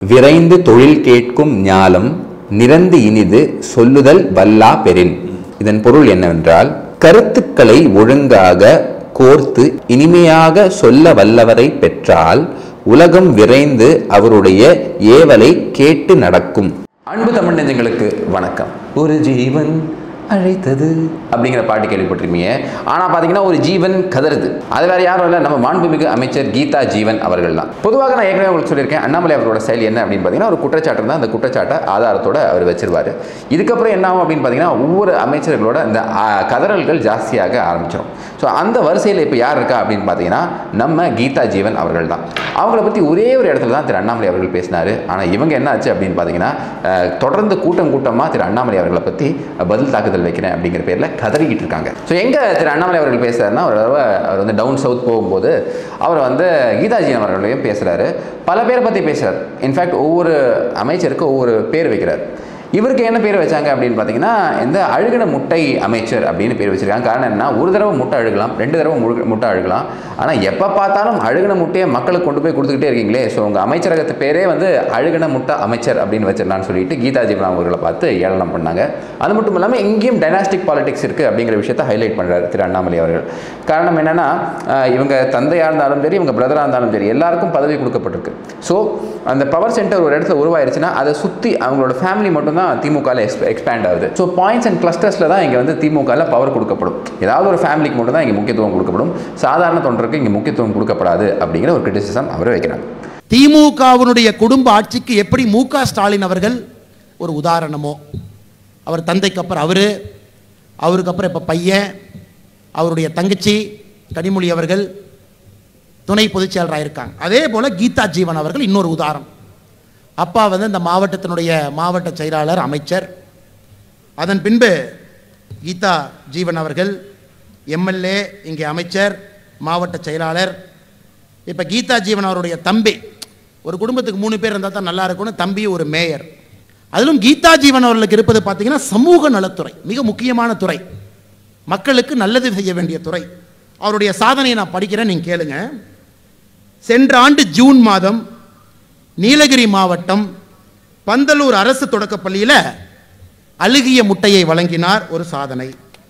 விரைந்து தொழில் கேட்கும் ஞாலம் நிறந்து இனிது சொல்லுதல் வல்லா பெறின் இதன் பொருள் என்னவென்றால் கருத்துக்களை ஒழுங்காக கோர்த்து இனிமையாக சொல்ல வல்லவரை பெற்றால் உலகம் விரைந்து அவருடைய ஏவலை கேட்டு நடக்கும் அன்பு தமிழ் நெஞ்சங்களுக்கு வணக்கம் ஒரு ஜீவன் அழைத்தது அப்படிங்கிற பாட்டு கேள்விப்பட்டிருப்பீங்க ஆனால் பார்த்தீங்கன்னா ஒரு ஜீவன் கதறுது அது வேற யாரும் இல்லை நம்ம மாண்புமிகு அமைச்சர் கீதா ஜீவன் அவர்கள் தான் பொதுவாக நான் ஏற்கனவே உங்களுக்கு சொல்லியிருக்கேன் அண்ணாமலை அவரோட செயல் என்ன அப்படின்னு பார்த்தீங்கன்னா ஒரு குற்றச்சாட்டு தான் அந்த குற்றச்சாட்டை ஆதாரத்தோட அவர் வச்சிருவாரு இதுக்கப்புறம் என்ன ஆகும் அப்படின்னு பார்த்தீங்கன்னா ஒவ்வொரு அமைச்சர்களோட இந்த ஆ, கதறல்கள் ஜாஸ்தியாக ஆரம்பிச்சிடும் ஸோ அந்த வரிசையில் இப்போ யார் இருக்கா அப்படின்னு பார்த்தீங்கன்னா நம்ம கீதா ஜீவன் அவர்கள் தான் அவங்கள பற்றி ஒரே ஒரு இடத்துல தான் திரு அண்ணாமலை அவர்கள் பேசினார் ஆனால் இவங்க என்ன ஆச்சு அப்படின்னு பார்த்தீங்கன்னா அஹ், தொடர்ந்து கூட்டம் கூட்டமாக திரு அண்ணாமலை அவர்களை பற்றி பதில் தாக்குதல் வைக்கிறேன் அப்படிங்கிற பேரில் கதறிக்கிட்டு இருக்காங்க ஸோ எங்கே திரு அண்ணாமலை அவர்கள் பேசுறாருன்னா ஒரு தடவை அவர் வந்து டவுன் சவுத் போகும்போது அவர் வந்து கீதாஜி அவர்களையும் பேசுகிறாரு பல பேரை பற்றி பேசுகிறார் இன்ஃபேக்ட் ஒவ்வொரு அமைச்சருக்கு ஒவ்வொரு பேர் வைக்கிறார் இவருக்கு என்ன பேர் வச்சாங்க அப்படின்னு பார்த்தீங்கன்னா இந்த அழுகின முட்டை அமைச்சர் அப்படின்னு பேர் வச்சிருக்காங்க காரணம் என்ன ஒரு தடவை முட்டை அழுகலாம் ரெண்டு தடவை முழு முட்டை அழுகலாம் ஆனால் எப்போ பார்த்தாலும் அழுகின முட்டையை மக்களுக்கு கொண்டு போய் கொடுத்துக்கிட்டே இருக்கீங்களே ஸோ உங்கள் அமைச்சரகத்து பேரே வந்து அழுகின முட்டை அமைச்சர் அப்படின்னு வச்சிடலான்னு சொல்லிட்டு கீதா ஜீவன் அவர்களை பார்த்து ஏளனம் பண்ணாங்க அது மட்டும் இல்லாமல் இங்கேயும் டைனாஸ்டிக் பாலிடிக்ஸ் இருக்குது அப்படிங்கிற விஷயத்தை ஹைலைட் பண்ணுறாரு திரு அண்ணாமலை அவர்கள் காரணம் என்னன்னா அஹ், இவங்க தந்தையாக இருந்தாலும் சரி இவங்க பிரதராக இருந்தாலும் சரி எல்லாருக்கும் பதவி கொடுக்கப்பட்டிருக்கு ஸோ அந்த பவர் சென்டர் ஒரு இடத்துல உருவாயிருச்சுன்னா அதை சுற்றி அவங்களோட ஃபேமிலி மட்டும்தான் திமுகவில் எக்ஸ்பேண்ட் ஆகுது ஸோ பாயிண்ட்ஸ் அண்ட் கிளஸ்டர்ஸில் தான் இங்கே வந்து திமுகவில் பவர் கொடுக்கப்படும் ஏதாவது ஒரு ஃபேமிலிக்கு மட்டும் தான் இங்கே முக்கியத்துவம் கொடுக்கப்படும் சாதாரண தொண்டருக்கு இங்கே முக்கியத்துவம் கொடுக்கப்படாது அப்படிங்கிற ஒரு கிரிட்டிசிசம் அவர் வைக்கிறாங்க திமுகவினுடைய குடும்ப ஆட்சிக்கு எப்படி மு க ஸ்டாலின் அவர்கள் ஒரு உதாரணமோ அவர் தந்தைக்கு அப்புறம் அவர் அவருக்கு அப்புறம் இப்போ பையன் அவருடைய தங்கச்சி கனிமொழி அவர்கள் துணை பொதுச் செயலராக இருக்காங்க அதே போல் கீதா ஜீவன் அவர்கள் இன்னொரு உதாரணம் அப்பா வந்து இந்த மாவட்டத்தினுடைய மாவட்ட செயலாளர் அமைச்சர் அதன் பின்பு கீதா ஜீவன் அவர்கள் எம்எல்ஏ இங்கே அமைச்சர் மாவட்ட செயலாளர் இப்போ கீதா ஜீவன் அவருடைய தம்பி ஒரு குடும்பத்துக்கு மூணு பேர் இருந்தால் தான் நல்லா இருக்கும்னு தம்பி ஒரு மேயர் அதிலும் கீதா ஜீவன் அவர்களுக்கு இருப்பது பார்த்தீங்கன்னா சமூக நலத்துறை மிக முக்கியமான துறை மக்களுக்கு நல்லது செய்ய வேண்டிய துறை அவருடைய சாதனையை நான் படிக்கிறேன் நீங்கள் கேளுங்க சென்ற ஆண்டு ஜூன் மாதம் நீலகிரி மாவட்டம் பந்தலூர் அரசு தொடக்கப்பள்ளியில் அழுகிய முட்டையை வழங்கினார் ஒரு சாதனை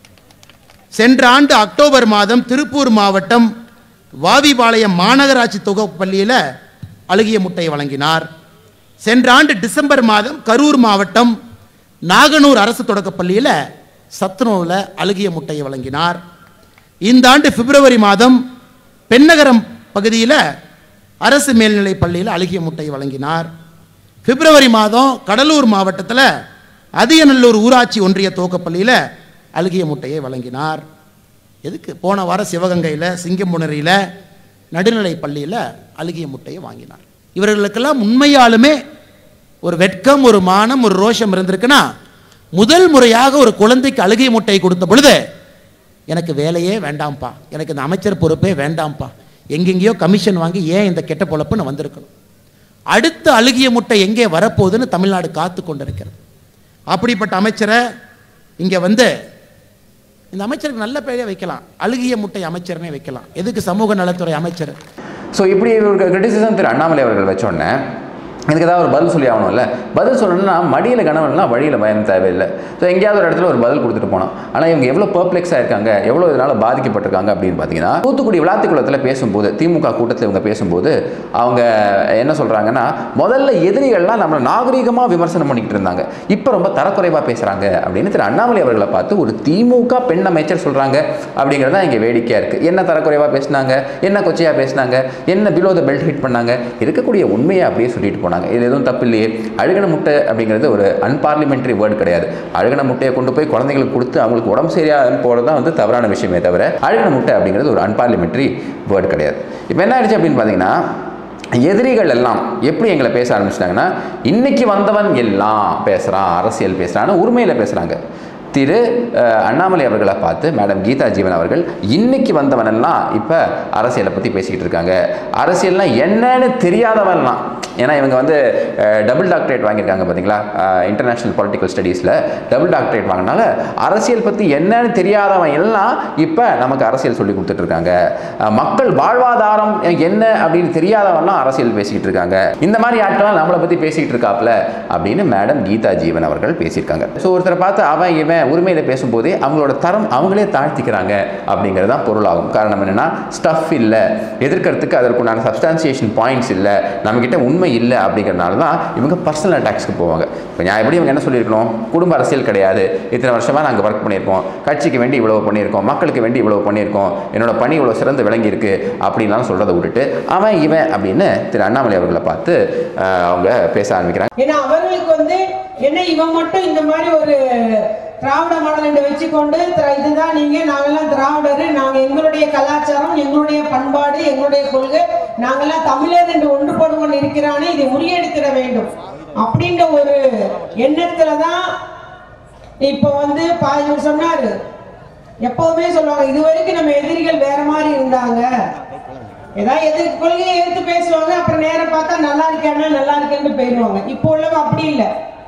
சென்ற ஆண்டு அக்டோபர் மாதம் திருப்பூர் மாவட்டம் வாவிபாளையம் மாநகராட்சி தொகுப்பள்ளியில் அழுகிய முட்டையை வழங்கினார் சென்ற ஆண்டு டிசம்பர் மாதம் கரூர் மாவட்டம் நாகனூர் அரசு தொடக்கப்பள்ளியில் சத்துணவில் அழுகிய முட்டையை வழங்கினார் இந்த ஆண்டு பிப்ரவரி மாதம் பெண்ணகரம் பகுதியில் அரசு மேல்நிலைப் பள்ளியில் அழுகிய முட்டையை வழங்கினார் பிப்ரவரி மாதம் கடலூர் மாவட்டத்தில் அதியநல்லூர் ஊராட்சி ஒன்றிய துவக்கப்பள்ளியில் அழுகிய முட்டையை வழங்கினார் எதுக்கு போன வாரம் சிவகங்கையில் சிங்கம்புணரியில் நடுநிலைப் பள்ளியில் அழுகிய முட்டையை வாங்கினார் இவர்களுக்கெல்லாம் உண்மையாலுமே ஒரு வெட்கம் ஒரு மானம் ஒரு ரோஷம் இருந்திருக்குன்னா முதல் முறையாக ஒரு குழந்தைக்கு அழுகிய முட்டையை கொடுத்த பொழுது எனக்கு வேலையே வேண்டாம்ப்பா எனக்கு இந்த அமைச்சர் பொறுப்பே வேண்டாம்ப்பா எங்கெங்கேயோ கமிஷன் வாங்கி ஏன் இந்த கெட்ட பொழப்புன்னு வந்திருக்கணும் அடுத்த அழுகிய முட்டை எங்கே வரப்போகுதுன்னு தமிழ்நாடு காத்து கொண்டிருக்கிறது அப்படிப்பட்ட அமைச்சரை இங்கே வந்து இந்த அமைச்சருக்கு நல்ல பெயரே வைக்கலாம் அழுகிய முட்டை அமைச்சர்னே வைக்கலாம் எதுக்கு சமூக நலத்துறை அமைச்சர் ஸோ இப்படி இவருக்கு கிரிட்டிசிசம் திரு அண்ணாமலை அவர்கள் வச்சோடனே இதுக்கு ஏதாவது ஒரு பதில் சொல்லி ஆகணும்ல பதில் சொல்லணும்னா மடியில் கணவன்லாம் வழியில் பயம் தேவையில்லை ஸோ எங்கேயாவது ஒரு இடத்துல ஒரு பதில் கொடுத்துட்டு போனோம் ஆனால் இவங்க எவ்வளோ பர்ப்ளெக்ஸாக இருக்காங்க எவ்வளோ இதனால் பாதிக்கப்பட்டிருக்காங்க அப்படின்னு பார்த்தீங்கன்னா தூத்துக்குடி விளாத்திக்குளத்தில் பேசும்போது திமுக கூட்டத்தில் இவங்க பேசும்போது அவங்க என்ன சொல்கிறாங்கன்னா முதல்ல எதிரிகள்லாம் நம்மளை நாகரீகமாக விமர்சனம் பண்ணிக்கிட்டு இருந்தாங்க இப்போ ரொம்ப தரக்குறைவாக பேசுகிறாங்க அப்படின்னு திரு அண்ணாமலை அவர்களை பார்த்து ஒரு திமுக பெண் அமைச்சர் சொல்கிறாங்க அப்படிங்கிறது தான் இங்கே வேடிக்கையாக இருக்குது என்ன தரக்குறைவாக பேசினாங்க என்ன கொச்சையாக பேசினாங்க என்ன பிலோ த பெல்ட் ஹிட் பண்ணாங்க இருக்கக்கூடிய உண்மையை அப்படியே சொல்லிட்டு போனாங்க இது எதுவும் தப்பு இல்லையே அழுகின முட்டை அப்படிங்கிறது ஒரு அன்பார்லிமெண்ட்ரி வேர்டு கிடையாது அழுகின முட்டையை கொண்டு போய் குழந்தைங்களுக்கு கொடுத்து அவங்களுக்கு உடம்பு சரியாக போகிறது தான் வந்து தவறான விஷயமே தவிர அழுகின முட்டை அப்படிங்கிறது ஒரு அன்பார்லிமெண்ட்ரி வேர்டு கிடையாது இப்போ என்ன ஆயிடுச்சு அப்படின்னு பார்த்தீங்கன்னா எதிரிகள் எல்லாம் எப்படி எங்களை பேச ஆரம்பிச்சிட்டாங்கன்னா இன்னைக்கு வந்தவன் எல்லாம் பேசுகிறான் அரசியல் பேசுகிறான்னு உரிமையில் பேசுகிறாங்க திரு அஹ், அண்ணாமலை அவர்களை பார்த்து மேடம் கீதா ஜீவன் அவர்கள் இன்னைக்கு வந்தவனெல்லாம் இப்போ அரசியலை பற்றி பேசிக்கிட்டு இருக்காங்க அரசியல்னா என்னன்னு தெரியாதவன்லாம் ஏன்னா இவங்க வந்து டபுள் டாக்டரேட் வாங்கியிருக்காங்க பார்த்தீங்களா இன்டர்நேஷ்னல் பொலிட்டிக்கல் ஸ்டடீஸில் டபுள் டாக்டரேட் வாங்கினால அரசியல் பற்றி என்னன்னு தெரியாதவன் எல்லாம் இப்போ நமக்கு அரசியல் சொல்லி கொடுத்துட்டு இருக்காங்க அஹ், மக்கள் வாழ்வாதாரம் என்ன அப்படின்னு தெரியாதவன்லாம் அரசியல் பேசிக்கிட்டு இருக்காங்க இந்த மாதிரி ஆட்கள்லாம் நம்மளை பற்றி பேசிக்கிட்டு இருக்காப்ல அப்படின்னு மேடம் கீதா ஜீவன் அவர்கள் பேசியிருக்காங்க ஸோ ஒருத்தரை பார்த்து அவன் இவன் உரிமையில் பேசும்போதே அவங்களோட தரம் அவங்களே தாழ்த்திக்கிறாங்க அப்படிங்கிறது தான் பொருளாகும் காரணம் என்னன்னா ஸ்டஃப் இல்லை எதிர்க்கிறதுக்கு அதற்குண்டான சப்ஸ்டான்சியேஷன் பாயிண்ட்ஸ் இல்லை நம்மக்கிட்ட உண்மை இல்லை அப்படிங்கிறனால தான் இவங்க பர்சனல் அட்டாக்ஸ்க்கு போவாங்க இப்போ நான் எப்படி இவங்க என்ன சொல்லியிருக்கணும் குடும்ப அரசியல் கிடையாது இத்தனை வருஷமாக நாங்கள் ஒர்க் பண்ணியிருக்கோம் கட்சிக்கு வேண்டி இவ்வளவு பண்ணியிருக்கோம் மக்களுக்கு வேண்டி இவ்வளவு பண்ணியிருக்கோம் என்னோட பணி இவ்வளோ சிறந்து விளங்கி இருக்கு அப்படின்லாம் சொல்கிறத விட்டுட்டு அவன் இவன் அப்படின்னு திரு அண்ணாமலை அவர்களை பார்த்து ஆஹ், அவங்க பேச ஆரம்பிக்கிறாங்க ஏன்னா அவர்களுக்கு வந்து என்ன இவன் மட்டும் இந்த மாதிரி ஒரு திராவிட மாடல் என்று வச்சுக்கொண்டு திரா- இதுதான் நீங்க நாங்கெல்லாம் திராவிடர் நாங்க எங்களுடைய கலாச்சாரம் எங்களுடைய பண்பாடு எங்களுடைய கொள்கை நாங்கெல்லாம் தமிழர் என்று ஒன்றுபடு கொண்டு இருக்கிறானே இதை முறியடித்திட வேண்டும் அப்படின்ற ஒரு எண்ணத்துல தான் இப்ப வந்து பாதி சொன்னாரு எப்பவுமே சொல்லுவாங்க இது வரைக்கும் நம்ம எதிரிகள் வேற மாதிரி இருந்தாங்க ஏதாவது எதிர் கொள்கையை எடுத்து பேசுவாங்க அப்புறம் நேரம் பார்த்தா நல்லா இருக்கேன்னா நல்லா இருக்கேன்னு போயிடுவாங்க இப்போ உள்ளவங்க அப்படி இல்லை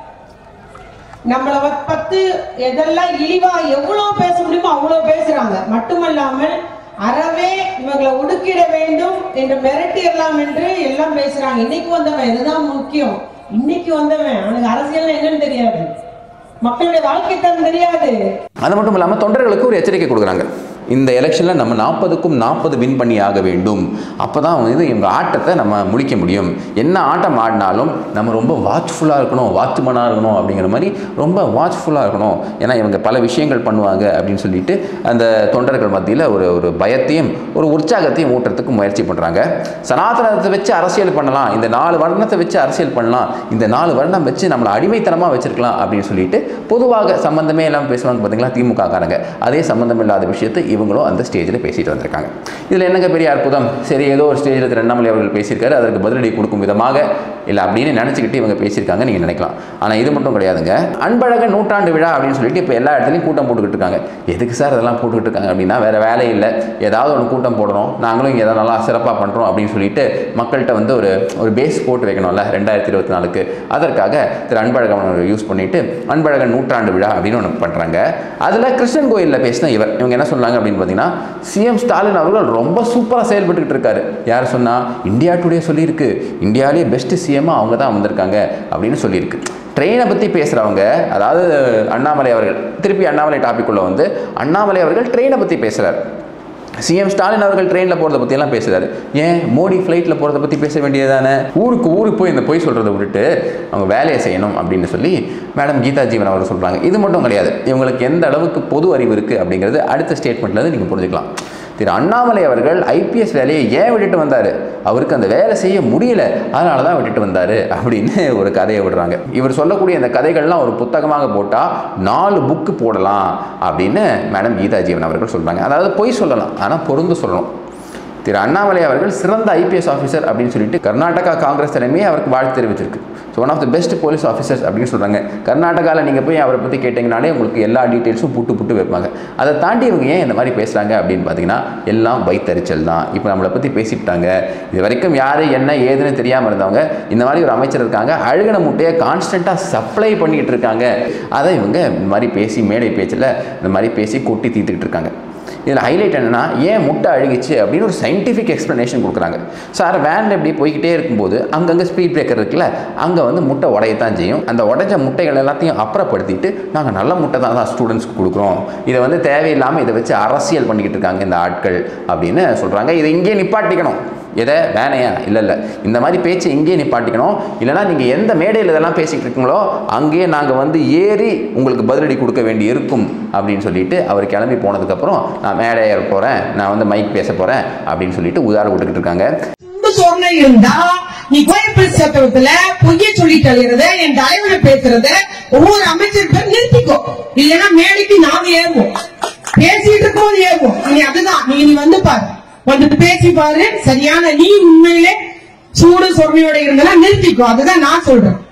நம்மளை வ- பத்து எதெல்லாம் இழிவா எவ்வளவு பேச முடியுமோ அவ்வளவு பேசுறாங்க மட்டுமல்லாமல் அறவே இவங்களை ஒடுக்கிட வேண்டும் என்று மிரட்டிடலாம் என்று எல்லாம் பேசுறாங்க இன்னைக்கு வந்தவன் இதுதான் முக்கியம் இன்னைக்கு வந்தவன் அவனுக்கு அரசியல் என்னன்னு தெரியாது மக்களுடைய வாழ்க்கை தரம் தெரியாது அது மட்டும் இல்லாமல் தொண்டர்களுக்கு ஒரு எச்சரிக்கை கொடுக்குறாங்க இந்த எலெக்ஷனில் நம்ம நாற்பதுக்கும் நாற்பது வின் பண்ணி ஆக வேண்டும் அப்போ தான் வந்து இவங்க ஆட்டத்தை நம்ம முடிக்க முடியும் என்ன ஆட்டம் ஆடினாலும் நம்ம ரொம்ப வாட்ச்ஃபுல்லாக இருக்கணும் வாட்ச்மனாக இருக்கணும் அப்படிங்கிற மாதிரி ரொம்ப வாட்ச்ஃபுல்லாக இருக்கணும் ஏன்னா இவங்க பல விஷயங்கள் பண்ணுவாங்க அப்படின்னு சொல்லிட்டு அந்த தொண்டர்கள் மத்தியில் ஒரு ஒரு பயத்தையும் ஒரு உற்சாகத்தையும் ஊட்டுறதுக்கு முயற்சி பண்ணுறாங்க சனாதனத்தை வச்சு அரசியல் பண்ணலாம் இந்த நாலு வர்ணத்தை வச்சு அரசியல் பண்ணலாம் இந்த நாலு வர்ணம் வச்சு நம்மளை அடிமைத்தனமாக வச்சிருக்கலாம் அப்படின்னு சொல்லிட்டு பொதுவாக சம்பந்தமே இல்லாமல் பேசுவாங்க பார்த்தீங்களா திமுக காரங்க அதே சம்பந்தம் இல்லாத விஷயத்தை இவங்களும் அந்த ஸ்டேஜில் பேசிட்டு வந்திருக்காங்க இதில் என்னங்க பெரிய அற்புதம் சரி ஏதோ ஒரு ஸ்டேஜில் திரு அண்ணாமலை அவர்கள் பேசியிருக்காரு அதற்கு பதிலடி கொடுக்கும் விதமாக இல்லை அப்படின்னு நினச்சிக்கிட்டு இவங்க பேசியிருக்காங்க நீங்கள் நினைக்கலாம் ஆனால் இது மட்டும் கிடையாதுங்க அன்பழகன் நூற்றாண்டு விழா அப்படின்னு சொல்லிட்டு இப்போ எல்லா இடத்துலையும் கூட்டம் போட்டுக்கிட்டு இருக்காங்க எதுக்கு சார் அதெல்லாம் போட்டுக்கிட்டு இருக்காங்க அப்படின்னா வேற வேலை இல்லை ஏதாவது ஒரு கூட்டம் போடணும் நாங்களும் இங்கே ஏதாவது நல்லா சிறப்பாக பண்ணுறோம் அப்படின்னு சொல்லிட்டு மக்கள்கிட்ட வந்து ஒரு ஒரு பேஸ் போட்டு வைக்கணும்ல ரெண்டாயிரத்தி இருபத்தி நாலுக்கு அதற்காக திரு அன்பழகன் அவர்கள் யூஸ் பண்ணிட்டு அன்பழகன் நூற்றாண்டு விழா அப்படின்னு ஒன்று பண்ணுறாங்க அதில் கிருஷ்ணன் கோயிலில் பேசின இவர் இவங்க என்ன சொன்னாங்க அப்படின்னு பார்த்தீங்கன்னா சிஎம் ஸ்டாலின் அவர்கள் ரொம்ப சூப்பராக செயல்பட்டுக்கிட்டு இருக்காரு யார் சொன்னா இந்தியா டுடே சொல்லியிருக்கு இந்தியாவிலேயே பெஸ்ட் சிஎம்மாக அவங்க தான் வந்திருக்காங்க அப்படின்னு சொல்லியிருக்கு ட்ரெயினை பற்றி பேசுகிறவங்க அதாவது அண்ணாமலை அவர்கள் திருப்பி அண்ணாமலை டாபிக் உள்ள வந்து அண்ணாமலை அவர்கள் ட்ரெயினை பற்றி பேசுகிறார் சிஎம் ஸ்டாலின் அவர்கள் ட்ரெயினில் போகிறத பற்றியெல்லாம் பேசுகிறாரு ஏன் மோடி ஃப்ளைட்டில் போகிறத பற்றி பேச வேண்டியதானே ஊருக்கு ஊருக்கு போய் இந்த பொய் சொல்கிறத விட்டுட்டு அவங்க வேலையை செய்யணும் அப்படின்னு சொல்லி மேடம் கீதா ஜீவன் அவர்கள் சொல்கிறாங்க இது மட்டும் கிடையாது இவங்களுக்கு எந்த அளவுக்கு பொது அறிவு இருக்குது அப்படிங்கிறது அடுத்த ஸ்டேட்மெண்ட்லேருந்து நீங்கள் புரிஞ்சுக்கலாம் திரு அண்ணாமலை அவர்கள் ஐபிஎஸ் வேலையை ஏன் விட்டுட்டு வந்தார் அவருக்கு அந்த வேலை செய்ய முடியல அதனால தான் விட்டுட்டு வந்தார் அப்படின்னு ஒரு கதையை விடுறாங்க இவர் சொல்லக்கூடிய அந்த கதைகள்லாம் ஒரு புத்தகமாக போட்டால் நாலு புக்கு போடலாம் அப்படின்னு மேடம் கீதா ஜீவன் அவர்கள் சொல்கிறாங்க அதாவது பொய் சொல்லலாம் ஆனால் பொருந்து சொல்லணும் திரு அண்ணாமலை அவர்கள் சிறந்த ஐபிஎஸ் ஆஃபீஸர் அப்படின்னு சொல்லிட்டு கர்நாடகா காங்கிரஸ் தலைமையே அவருக்கு வாழ்த்து தெரிவிச்சிருக்கு so one of the best police officers அப்படின்னு சொல்கிறாங்க கர்நாடகாவில் நீங்கள் போய் அவரை பற்றி கேட்டிங்கனாலே உங்களுக்கு எல்லா டீட்டெயில்ஸும் புட்டு புட்டு வைப்பாங்க அதை தாண்டி இவங்க ஏன் இந்த மாதிரி பேசுகிறாங்க அப்படின்னு பார்த்தீங்கன்னா எல்லாம் வைத்தறிச்சல் தான் இப்போ நம்மளை பற்றி பேசிவிட்டாங்க இது வரைக்கும் யார் என்ன ஏதுன்னு தெரியாமல் இருந்தவங்க இந்த மாதிரி ஒரு அமைச்சர் இருக்காங்க அழுகின முட்டையை கான்ஸ்டண்ட்டாக சப்ளை பண்ணிக்கிட்டு இருக்காங்க அதை இவங்க இந்த மாதிரி பேசி மேடை பேச்சில் இந்த மாதிரி பேசி கொட்டி தீர்த்துக்கிட்டு இருக்காங்க இதில் ஹைலைட் என்னன்னா ஏன் முட்டை அழுகிச்சு அப்படின்னு ஒரு சயின்டிஃபிக் எக்ஸ்ப்ளனேஷன் கொடுக்குறாங்க சார் வேனில் இப்படி போய்கிட்டே இருக்கும்போது அங்கங்கே ஸ்பீட் பிரேக்கர் இருக்குல்ல அங்கே வந்து முட்டை உடையத்தான் செய்யும் அந்த உடைஞ்ச முட்டைகள் எல்லாத்தையும் அப்புறப்படுத்திட்டு நாங்கள் நல்ல முட்டை தான் தான் ஸ்டூடெண்ட்ஸ்க்கு கொடுக்குறோம் இதை வந்து தேவையில்லாமல் இதை வச்சு அரசியல் பண்ணிக்கிட்டு இருக்காங்க இந்த ஆட்கள் அப்படின்னு சொல்கிறாங்க இதை இங்கேயே நிப்பாட்டிக்கணும் எதை வேணையா இல்லை இல்லை இந்த மாதிரி பேச்சு இங்கேயே நிப்பாட்டிக்கணும் இல்லைனா நீங்கள் எந்த மேடையில் இதெல்லாம் பேசிக்கிட்டு இருக்கீங்களோ அங்கேயே நாங்கள் வந்து ஏறி உங்களுக்கு பதிலடி கொடுக்க வேண்டி இருக்கும் அப்படின்னு சொல்லிட்டு அவர் கிளம்பி போனதுக்கப்புறம் நான் மேடை ஏற போகிறேன் நான் வந்து மைக் பேச போகிறேன் அப்படின்னு சொல்லிட்டு உதாரணம் விட்டுக்கிட்டு இருக்காங்க துண்டு சொர்ணம் இருந்தா நீ கோயம்பேடு சட்டத்துல பொய்ய சொல்லிட்டு அழுகிறது என் தலைவனை பேசுறது ஒவ்வொரு அமைச்சர் பேர் நிறுத்திக்கோ இல்லைன்னா மேடைக்கு நாங்க ஏறுவோம் பேசிட்டு இருக்கும்போது ஏறுவோம் நீ அதுதான் நீ நீ வந்து பாரு வந்துட்டு பேசி பாரு சரியான நீ உண்மையிலே சூடு சொர்ணையோட இருந்தா நிறுத்திக்கோ அதுதான் நான் சொல்றேன்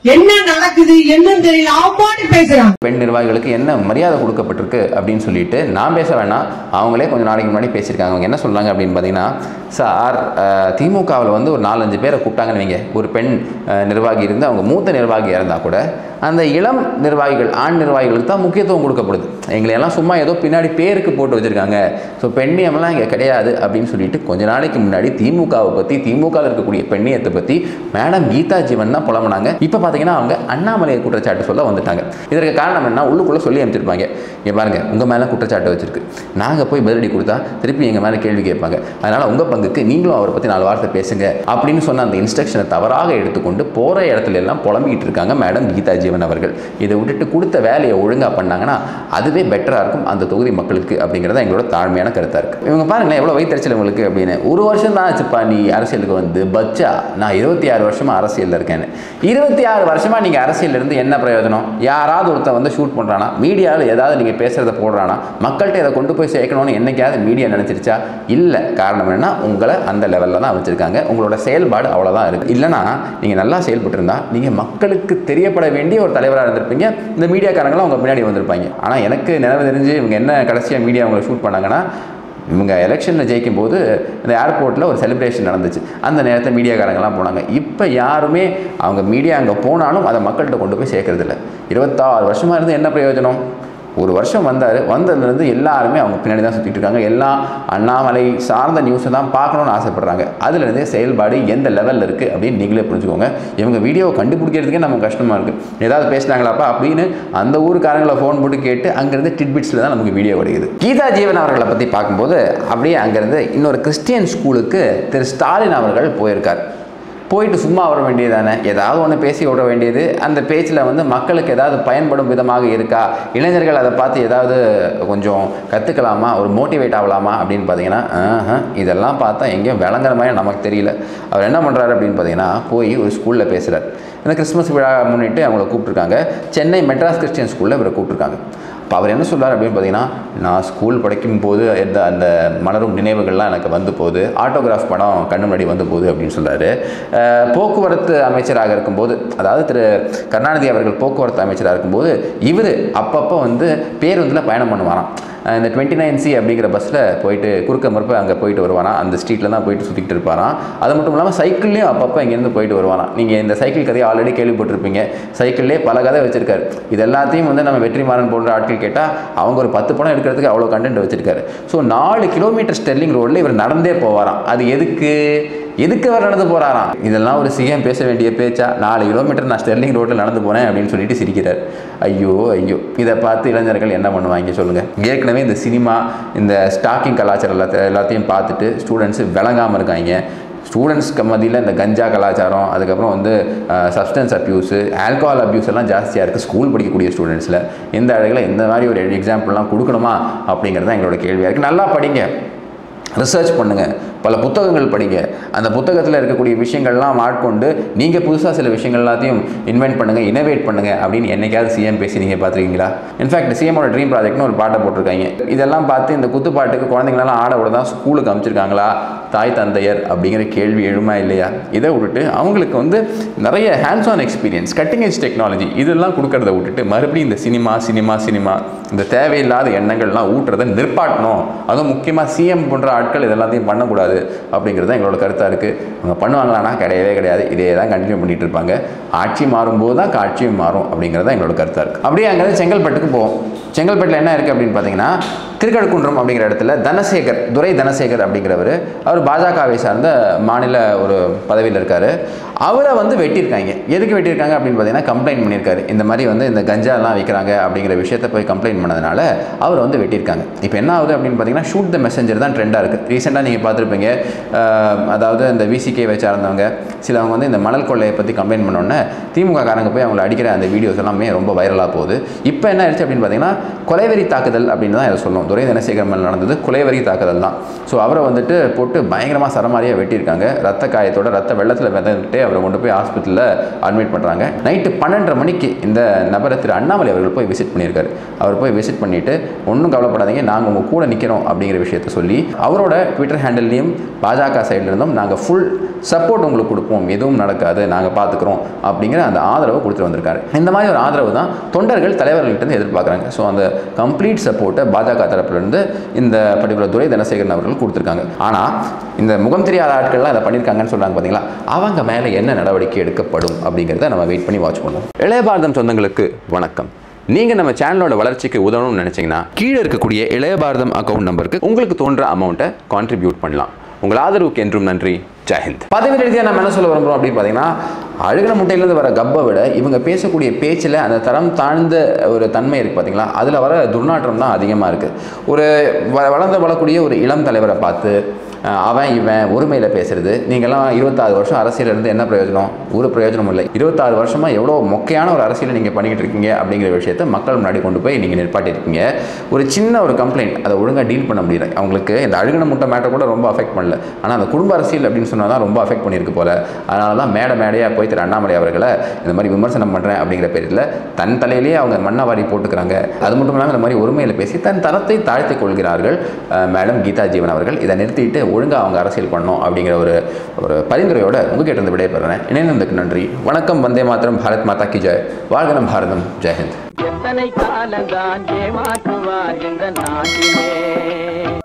என்ன நடக்குது என்னன்னு தெரியல அவன் பாட்டு பேசுறான் பெண் நிர்வாகிகளுக்கு என்ன மரியாதை கொடுக்கப்பட்டிருக்கு அப்படின்னு சொல்லிட்டு நான் பேச வேணாம் அவங்களே கொஞ்சம் நாளைக்கு முன்னாடி பேசியிருக்காங்க அவங்க என்ன சொல்றாங்க அப்படின்னு பார்த்தீங்கன்னா சார் திமுகவில் வந்து ஒரு நாலஞ்சு பேரை கூப்பிட்டாங்கன்னு வைங்க ஒரு பெண் அஹ், நிர்வாகி இருந்து அவங்க மூத்த நிர்வாகியாக இருந்தால் கூட அந்த இளம் நிர்வாகிகள் ஆண் நிர்வாகிகளுக்கு தான் முக்கியத்துவம் கொடுக்கப்படுது எங்களை எல்லாம் சும்மா ஏதோ பின்னாடி பேருக்கு போட்டு வச்சிருக்காங்க ஸோ பெண்ணியம்லாம் இங்கே கிடையாது அப்படின்னு சொல்லிட்டு கொஞ்ச நாளைக்கு முன்னாடி திமுகவை பற்றி திமுகவில் இருக்கக்கூடிய பெண்ணியத்தை பற்றி மேடம் கீதா ஜீவன் தான் புலம்புனாங்க இப்போ பார்த்தீங்கன்னா அவங்க அண்ணாமலை குற்றச்சாட்டு சொல்ல வந்துட்டாங்க இதற்கு காரணம் என்ன உள்ளுக்குள்ளே சொல்லி அமைச்சிருப்பாங்க இங்கே பாருங்க உங்கள் மேலே குற்றச்சாட்டு வச்சிருக்கு நாங்கள் போய் பதிலடி கொடுத்தா திருப்பி எங்கள் மேலே கேள்வி கேட்பாங்க அதனால் உங்கள் பங்குக்கு நீங்களும் அவரை பற்றி நாலு வார்த்தை பேசுங்க அப்படின்னு சொன்ன அந்த இன்ஸ்ட்ரக்ஷனை தவறாக எடுத்துக்கொண்டு போகிற இடத்துல எல்லாம் புலம்பிக்கிட்டு இருக்காங்க மேடம் கீதா ஜீவன் அவர்கள் இதை விட்டுட்டு கொடுத்த வேலையை ஒழுங்காக பண்ணாங்கன்னா அதுவே பெட்டராக இருக்கும் அந்த தொகுதி மக்களுக்கு அப்படிங்கிறத எங்களோட தாழ்மையான கருத்தாக இருக்குது இவங்க பாருங்களேன் எவ்வளோ வயிற்றுச்சல் உங்களுக்கு அப்படின்னு ஒரு வருஷம் தான் ஆச்சுப்பா நீ அரசியலுக்கு வந்து பச்சா நான் இருபத்தி ஆறு வருஷமாக அரசியலில் இருக்கேன்னு இருபத்தி ஆறு வருஷமாக நீங்கள் அரசியல்ல இருந்து என்ன பிரயோஜனம் யாராவது ஒருத்தன் வந்து ஷூட் பண்ணுறானா மீடியாவில் ஏதாவது நீங்கள் பேசுகிறத போடுறானா மக்கள்கிட்ட இதை கொண்டு போய் சேர்க்கணும்னு என்னைக்காவது மீடியா நினச்சிருச்சா இல்லை காரணம் என்னன்னா உங்களை அந்த லெவலில் தான் வச்சுருக்காங்க உங்களோட செயல்பாடு அவ்வளோதான் இருக்குது இல்லைனா நீங்கள் நல்லா செயல்பட்டிருந்தா நீங்கள் மக்களுக்கு தெரியப்பட வேண்டிய ஒரு தலைவராக இருந்திருப்பீங்க இந்த மீடியாக்காரங்களாம் உங்க பின்னாடி வந்திருப்பாங்க ஆனால் எனக்கு நினைவு தெரிஞ்சு இவங்க என்ன கடைசியாக மீடியா அவங்களை ஷூட் பண்ணாங்கன்னா இவங்க எலெக்ஷனில் ஜெயிக்கும் போது இந்த ஏர்போர்ட்டில் ஒரு செலிப்ரேஷன் நடந்துச்சு அந்த நேரத்தில் மீடியாக்காரங்கெல்லாம் போனாங்க இப்போ யாருமே அவங்க மீடியா அங்கே போனாலும் அதை மக்கள்கிட்ட கொண்டு போய் சேர்க்கறதில்ல இருபத்தாறு வருஷமாக இருந்து என்ன பிரயோஜனம் ஒரு வருஷம் வந்தார் வந்ததுலேருந்து எல்லாருமே அவங்க பின்னாடி தான் சுற்றிட்டு இருக்காங்க எல்லாம் அண்ணாமலை சார்ந்த நியூஸை தான் பார்க்கணும்னு ஆசைப்படுறாங்க அதுலேருந்தே செயல்பாடு எந்த லெவலில் இருக்குது அப்படின்னு நீங்களே புரிஞ்சுக்கோங்க இவங்க வீடியோவை கண்டுபிடிக்கிறதுக்கே நமக்கு கஷ்டமாக இருக்குது ஏதாவது பேசினாங்களாப்பா அப்படின்னு அந்த ஊருக்காரங்களை ஃபோன் போட்டு கேட்டு அங்கேருந்து டிட்பிட்ஸில் தான் நமக்கு வீடியோ கிடைக்குது கீதா ஜீவன் அவர்களை பற்றி பார்க்கும்போது அப்படியே அங்கேருந்து இன்னொரு கிறிஸ்டியன் ஸ்கூலுக்கு திரு ஸ்டாலின் அவர்கள் போயிருக்கார் போயிட்டு சும்மா வர வேண்டியதானே ஏதாவது ஒன்று பேசி விட வேண்டியது அந்த பேச்சில் வந்து மக்களுக்கு ஏதாவது பயன்படும் விதமாக இருக்கா இளைஞர்கள் அதை பார்த்து ஏதாவது கொஞ்சம் கற்றுக்கலாமா ஒரு மோட்டிவேட் ஆகலாமா அப்படின்னு பார்த்தீங்கன்னா ஆஹா, இதெல்லாம் பார்த்தா எங்கேயும் விளங்குற மாதிரி நமக்கு தெரியல அவர் என்ன பண்ணுறாரு அப்படின்னு பார்த்தீங்கன்னா போய் ஒரு ஸ்கூலில் பேசுகிறார் இந்த கிறிஸ்மஸ் விழா முன்னிட்டு அவங்கள கூப்பிட்ருக்காங்க சென்னை மெட்ராஸ் கிறிஸ்டியன் ஸ்கூலில் இவரை கூப்பிட்ருக்காங்க இப்போ அவர் என்ன சொல்றாரு அப்படின்னு பார்த்தீங்கன்னா நான் ஸ்கூல் படிக்கும் போது எந்த அந்த மலரும் நினைவுகள்லாம் எனக்கு வந்து போகுது ஆட்டோகிராஃப் படம் கண்ணு முன்னாடி வந்து போகுது அப்படின்னு சொல்றாரு அஹ் போக்குவரத்து அமைச்சராக இருக்கும்போது அதாவது திரு கருணாநிதி அவர்கள் போக்குவரத்து அமைச்சராக இருக்கும்போது இவர் அப்பப்போ வந்து பேருந்தில் பயணம் பண்ணுவாராம் அஹ் இந்த டுவெண்ட்டி நைன் சி அப்படிங்கிற பஸ்ஸில் போயிட்டு குறுக்க மறுப்ப அங்கே போயிட்டு வருவாராம் அந்த ஸ்ட்ரீட்டில் தான் போயிட்டு சுற்றிக்கிட்டு இருப்பாராம் அது மட்டும் இல்லாமல் சைக்கிள்லேயும் அப்பப்போ இங்கேருந்து போயிட்டு வருவாராம் நீங்கள் இந்த சைக்கிள் கதையை ஆல்ரெடி கேள்விப்பட்டிருப்பீங்க சைக்கிள்லேயே பல கதை வச்சிருக்காரு இது எல்லாத்தையும் வந்து நம்ம வெற்றிமாறன் போன்ற ஆட்கள் கேட்டால் அவங்க ஒரு பத்து படம் எடுக்கிறதுக்கு அவ்வளோ கண்டென்ட் வச்சிருக்காரு ஸோ நாலு கிலோமீட்டர் ஸ்டெர்லிங் ரோடில் இவர் நடந்தே போவாராம் அது எதுக்கு எதுக்கு அவர் நடந்து போறாராம் இதெல்லாம் ஒரு சிஎம் பேச வேண்டிய பேச்சா நாலு கிலோமீட்டர் நான் ஸ்டெர்லிங் ரோட்டில் நடந்து போனேன் அப்படின்னு சொல்லிட்டு சிரிக்கிறார் ஐயோ ஐயோ இதை பார்த்து இளைஞர்கள் என்ன பண்ணுவாங்க சொல்லுங்க ஏற்கனவே இந்த சினிமா இந்த ஸ்டாக்கிங் கலாச்சாரம் எல்லாத்த எல்லாத்தையும் பார்த்துட்டு ஸ்டூடெண்ட்ஸ் விளங்காமல் இருக்காங்க ஸ்டூடெண்ட்ஸ்க்கு மத்தியில் இந்த கஞ்சா கலாச்சாரம் அதுக்கப்புறம் வந்து சப்ஸ்டன்ஸ் அப்யூஸு ஆல்கஹால் அப்யூஸ் எல்லாம் ஜாஸ்தியாக இருக்குது ஸ்கூல் படிக்கக்கூடிய ஸ்டூடெண்ட்ஸில் இந்த அழகில் இந்த மாதிரி ஒரு எக்ஸாம்பிள்லாம் கொடுக்கணுமா அப்படிங்கிறது தான் எங்களோட கேள்வியாக இருக்குது நல்லா படிங்க ரிசர்ச் பண்ணுங்கள் பல புத்தகங்கள் படிங்க அந்த புத்தகத்தில் இருக்கக்கூடிய விஷயங்கள்லாம் ஆட்கொண்டு நீங்கள் புதுசாக சில விஷயங்கள் எல்லாத்தையும் இன்வென்ட் பண்ணுங்கள் இனோவேட் பண்ணுங்கள் அப்படின்னு என்னைக்காவது சிஎம் பேசி நீங்கள் பார்த்துருக்கீங்களா இன்ஃபேக்ட் சிஎமோட ட்ரீம் ப்ராஜெக்ட்னு ஒரு பாட்டை போட்டிருக்காங்க இதெல்லாம் பார்த்து இந்த குத்துப்பாட்டுக்கு குழந்தைங்களெல்லாம் ஆட விட தான் ஸ்கூலுக்கு அமைச்சிருக்காங்களா தாய் தந்தையர் அப்படிங்கிற கேள்வி எழுமா இல்லையா இதை விட்டுட்டு அவங்களுக்கு வந்து நிறைய hands on experience cutting edge technology இதெல்லாம் கொடுக்கறத விட்டுட்டு மறுபடியும் இந்த சினிமா சினிமா சினிமா இந்த தேவையில்லாத எண்ணங்கள்லாம் ஊட்டுறதை நிற்பாட்டணும் அதுவும் முக்கியமாக சிஎம் போன்ற ஆட்கள் இதெல்லாத்தையும் பண்ணக்கூடாது அப்படிங்கிறது தான் எங்களோட கருத்தாக இருக்குது அவங்க பண்ணுவாங்களான்னா கிடையவே கிடையாது இதே தான் கண்டினியூ பண்ணிட்டு இருப்பாங்க ஆட்சி மாறும்போது தான் காட்சியும் மாறும் அப்படிங்கிறது தான் எங்களோட கருத்தாக இருக்குது அப்படியே அங்கேருந்து செங்கல்பட்டுக்கு போவோம் செங்கல்பட்டில் என்ன இருக்குது அப்படின்னு பார்த்தீங்கன்னா திருக்கழுக்குன்றம் அப்படிங்கிற இடத்துல தனசேகர் துரை தனசேகர் அப்படிங்கிறவர் அவர் பாஜகவை சார்ந்த மாநில ஒரு பதவியில் இருக்கார் அவரை வந்து வெட்டியிருக்காங்க எதுக்கு வெட்டியிருக்காங்க அப்படின்னு பார்த்தீங்கன்னா கம்ப்ளைண்ட் பண்ணியிருக்காரு இந்த மாதிரி வந்து இந்த கஞ்சாலாம் விற்கிறாங்க அப்படிங்கிற விஷயத்த போய் கம்ப்ளைண்ட் பண்ணதுனால அவர் வந்து வெட்டியிருக்காங்க இப்போ என்ன ஆகுது அப்படின்னு பார்த்தீங்கன்னா ஷூட் த மெசஞ்சர் தான் ட்ரெண்டாக இருக்குது ரீசெண்டாக நீங்கள் பார்த்துருப்பீங்க அஹ், அதாவது இந்த விசிகேவை சார்ந்தவங்க சிலவங்க வந்து இந்த மணல் கொள்ளையை பற்றி கம்ப்ளைண்ட் பண்ணோன்னே திமுக காரங்க போய் அவங்களை அடிக்கிற அந்த வீடியோஸ் எல்லாமே ரொம்ப வைரலாக போகுது இப்போ என்ன ஆயிடுச்சு அப்படின்னு பார்த்தீங்கன்னா கொலைவெறி தாக்குதல் அப்படின்னு தான் இதை சொல்லுவோம் துரை தனசேகர் மேல் நடந்தது கொலைவரி தாக்குதல் தான் ஸோ அவரை வந்துட்டு போட்டு பயங்கரமாக சரமாரியாக வெட்டியிருக்காங்க ரத்த காயத்தோட ரத்த வெள்ளத்தில் விதந்துட்டு அவரை கொண்டு போய் ஹாஸ்பிட்டலில் அட்மிட் பண்ணுறாங்க நைட்டு பன்னெண்டரை மணிக்கு இந்த நபரை திரு அண்ணாமலை அவர்கள் போய் விசிட் பண்ணியிருக்காரு அவர் போய் விசிட் பண்ணிட்டு ஒன்றும் கவலைப்படாதீங்க நாங்கள் உங்கள் கூட நிற்கிறோம் அப்படிங்கிற விஷயத்த சொல்லி அவரோட ட்விட்டர் ஹேண்டில்லையும் பாஜக சைடில் இருந்தும் நாங்கள் ஃபுல் சப்போர்ட் உங்களுக்கு கொடுப்போம் எதுவும் நடக்காது நாங்கள் பார்த்துக்குறோம் அப்படிங்கிற அந்த ஆதரவை கொடுத்துட்டு வந்திருக்காரு இந்த மாதிரி ஒரு ஆதரவு தான் தொண்டர்கள் தலைவர்கள்ட்ட இருந்து எதிர்பார்க்குறாங்க ஸோ அந்த கம்ப்ளீட் சப்போர்ட்டை பாஜக தரப்புலேருந்து இந்த பர்டிகுலர் துரை தனசேகரன் அவர்கள் கொடுத்துருக்காங்க ஆனால் இந்த முகம் தெரியாத ஆட்கள்லாம் இதை பண்ணியிருக்காங்கன்னு சொல்கிறாங்க பார்த்தீங்களா அவங்க மேலே என்ன நடவடிக்கை எடுக்கப்படும் அப்படிங்கிறத நம்ம வெயிட் பண்ணி வாட்ச் பண்ணுவோம் இளைய பாரதம் சொந்தங்களுக்கு வணக்கம் நீங்கள் நம்ம சேனலோட வளர்ச்சிக்கு உதவணும்னு நினச்சிங்கன்னா கீழே இருக்கக்கூடிய இளைய பாரதம் அக்கௌண்ட் நம்பருக்கு உங்களுக்கு தோன்ற அமௌண்ட்டை கான்ட்ரிபியூட் பண்ணலாம் உங்கள் ஆதரவுக்கு என்றும் நன்றி ஜெயஹிந்த் பதவி ரீதியாக நம்ம என்ன சொல்ல விரும்புகிறோம் அப்படின்னு பார்த்தீங்கன்னா அழுகின முட்டையிலேருந்து வர கப்பை விட இவங்க பேசக்கூடிய பேச்சில் அந்த தரம் தாழ்ந்த ஒரு தன்மை இருக்குது பார்த்தீங்களா அதில் வர துர்நாற்றம் தான் அதிகமாக இருக்குது ஒரு வ வளர்ந்து வளரக்கூடிய ஒரு இளம் தலைவரை பார்த்து அஹ், அவன் இவன் ஒருமையில் பேசுறது நீங்கள்லாம் இருபத்தாறு வருஷம் அரசியல் இருந்து என்ன பிரயோஜனம் ஒரு பிரயோஜனம் இல்லை இருபத்தாறு வருஷமாக எவ்வளோ மொக்கையான ஒரு அரசியலை நீங்கள் பண்ணிக்கிட்டு இருக்கீங்க அப்படிங்கிற விஷயத்தை மக்கள் முன்னாடி கொண்டு போய் நீங்கள் நிற்பாட்டிருக்கீங்க ஒரு சின்ன ஒரு கம்ப்ளைண்ட் அதை ஒழுங்காக டீல் பண்ண முடியல அவங்களுக்கு இந்த அழுகின முட்டை மேட்டர் கூட ரொம்ப அஃபெக்ட் பண்ணல ஆனால் அந்த குடும்ப அரசியல் அப்படின்னு சொன்னால் தான் ரொம்ப அஃபெக்ட் பண்ணியிருக்கு போல அதனால தான் மேடை மேடையாக போய் திரு அண்ணாமலை அவர்களை இந்த மாதிரி விமர்சனம் பண்ணுறேன் அப்படிங்கிற பேரில் தன் தலையிலேயே அவங்க மண்ணை வாரி போட்டுக்கிறாங்க அது மட்டும் இல்லாமல் இந்த மாதிரி ஒருமையில் பேசி தன் தரத்தை தாழ்த்திக் கொள்கிறார்கள் அஹ், மேடம் கீதா ஜீவன் அவர்கள் இதை நிறுத்திட்டு ஒழுங்காக அவங்க அரசியல் பண்ணணும் அப்படிங்கிற ஒரு ஒரு பரிந்துரையோட உங்ககிட்ட இருந்து விடைபெறேன் இணைந்ததுக்கு நன்றி வணக்கம் வந்தே மாத்திரம் பாரத் மாதா கி ஜெய் வாழ்கனம் பாரதம் ஜெயஹிந்த் எத்தனை காலந்தான் ஏமாற்றுவார் இந்த நாட்டிலே